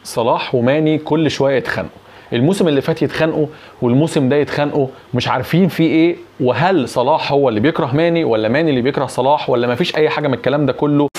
صلاح وماني كل شويه يتخانقوا الموسم اللي فات يتخانقوا والموسم ده يتخانقوا مش عارفين في ايه وهل صلاح هو اللي بيكره ماني ولا ماني اللي بيكره صلاح ولا مفيش اي حاجه من الكلام ده كله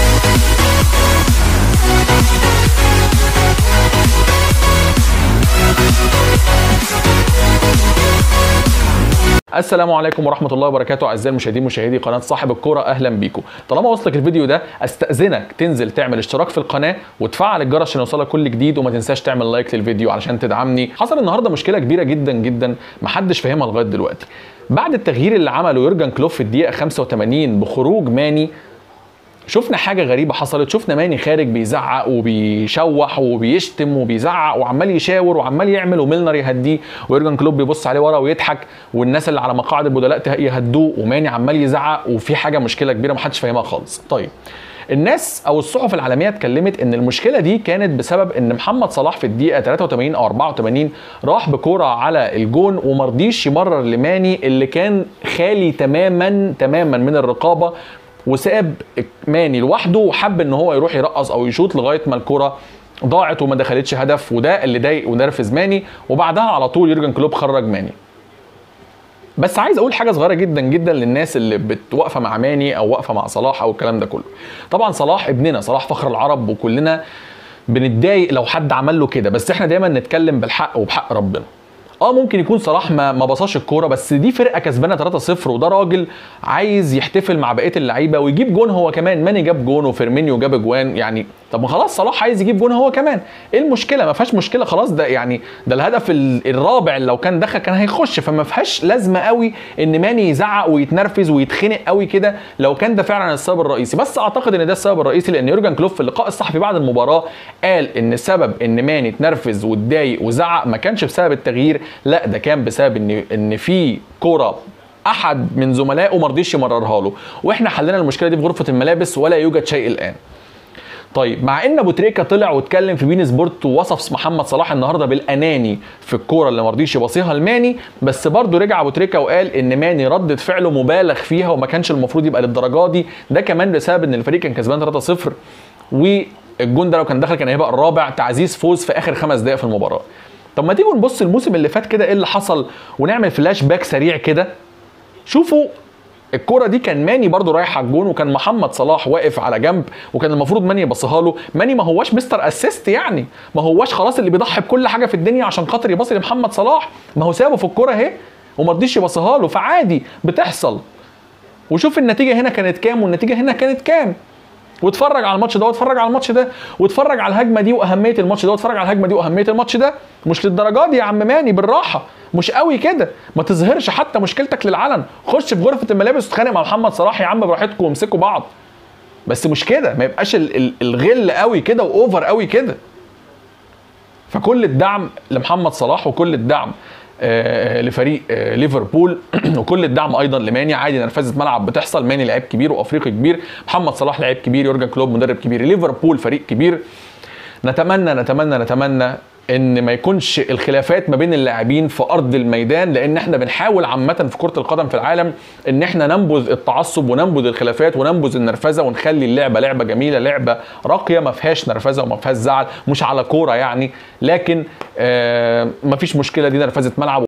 السلام عليكم ورحمه الله وبركاته اعزائي المشاهدين مشاهدي قناه صاحب الكوره اهلا بيكم طالما وصلك الفيديو ده استاذنك تنزل تعمل اشتراك في القناه وتفعل الجرس عشان يوصلك كل جديد وما تنساش تعمل لايك للفيديو علشان تدعمني حصل النهارده مشكله كبيره جدا جدا محدش فاهمها لغايه دلوقتي بعد التغيير اللي عمله يورجن كلوب في الدقيقه 85 بخروج ماني شفنا حاجه غريبه حصلت شفنا ماني خارج بيزعق وبيشوح وبيشتم وبيزعق وعمال يشاور وعمال يعمل وميلنر يهديه ويورجن كلوب بيبص عليه ورا ويضحك والناس اللي على مقاعد البدلاء يهدوه وماني عمال يزعق وفي حاجه مشكله كبيره محدش فاهمها خالص طيب الناس او الصحف العالميه اتكلمت ان المشكله دي كانت بسبب ان محمد صلاح في الدقيقه 83 او 84 راح بكوره على الجون ومرضيش يمرر لماني اللي كان خالي تماما تماما من الرقابه وساب ماني لوحده وحب ان هو يروح يرقص او يشوط لغايه ما الكره ضاعت وما دخلتش هدف وده اللي ضايق ونرفز ماني وبعدها على طول يورجن كلوب خرج ماني بس عايز اقول حاجه صغيره جدا جدا للناس اللي بتوقفه مع ماني او واقفه مع صلاح او الكلام ده كله طبعا صلاح ابننا صلاح فخر العرب وكلنا بنتضايق لو حد عمل له كده بس احنا دايما نتكلم بالحق وبحق ربنا اه ممكن يكون صلاح ما ما بصاش الكوره بس دي فرقه كسبانه 3-0 وده راجل عايز يحتفل مع بقيه اللعيبه ويجيب جون هو كمان ماني جاب جون وفيرمينيو جاب جوان يعني طب ما خلاص صلاح عايز يجيب جون هو كمان ايه المشكله ما فيهاش مشكله خلاص ده يعني ده الهدف الرابع اللي لو كان دخل كان هيخش فما فيهاش لازمه قوي ان ماني يزعق ويتنرفز ويتخنق قوي كده لو كان ده فعلا السبب الرئيسي بس اعتقد ان ده السبب الرئيسي لان يورجن كلوب في اللقاء الصحفي بعد المباراه قال ان سبب ان ماني اتنرفز واتضايق وزعق ما كانش بسبب التغيير لا ده كان بسبب ان ان في كوره احد من زملائه ما رضيش يمررها له واحنا حلينا المشكله دي في غرفه الملابس ولا يوجد شيء الان طيب مع ان ابو تريكه طلع واتكلم في بين سبورت ووصف محمد صلاح النهارده بالاناني في الكوره اللي ما رضيش يباصيها لماني بس برضه رجع ابو تريكه وقال ان ماني ردة فعله مبالغ فيها وما كانش المفروض يبقى للدرجه دي ده كمان بسبب ان الفريق كان كسبان 3-0 والجون ده لو كان دخل كان هيبقى الرابع تعزيز فوز في اخر خمس دقائق في المباراه طب ما تيجوا نبص الموسم اللي فات كده ايه اللي حصل ونعمل فلاش باك سريع كده شوفوا الكرة دي كان ماني برضو رايح على الجون وكان محمد صلاح واقف على جنب وكان المفروض ماني يبصيها له ماني ما هواش مستر اسيست يعني ما هواش خلاص اللي بيضحي بكل حاجه في الدنيا عشان خاطر يبصي لمحمد صلاح ما هو سابه في الكرة اهي وما رضيش يبصيها له فعادي بتحصل وشوف النتيجه هنا كانت كام والنتيجه هنا كانت كام واتفرج على الماتش ده واتفرج على الماتش ده واتفرج على الهجمه دي واهميه الماتش ده واتفرج على الهجمه دي واهميه الماتش ده مش للدرجه دي يا عم ماني بالراحه مش قوي كده ما تظهرش حتى مشكلتك للعلن خش في غرفه الملابس وتتخانق مع محمد صلاح يا عم براحتكم وامسكوا بعض بس مش كده ما يبقاش الغل قوي كده واوفر قوي كده فكل الدعم لمحمد صلاح وكل الدعم آه لفريق آه ليفربول وكل الدعم ايضا لماني عادي نرفزه ملعب بتحصل ماني لعيب كبير وافريقي كبير محمد صلاح لعيب كبير يورجن كلوب مدرب كبير ليفربول فريق كبير نتمنى نتمنى نتمنى ان ما يكونش الخلافات ما بين اللاعبين في ارض الميدان لان احنا بنحاول عامه في كره القدم في العالم ان احنا ننبذ التعصب وننبذ الخلافات وننبذ النرفزه ونخلي اللعبه لعبه جميله لعبه راقيه ما فيهاش نرفزه وما فيهاش زعل مش على كوره يعني لكن آه ما فيش مشكله دي نرفزه ملعب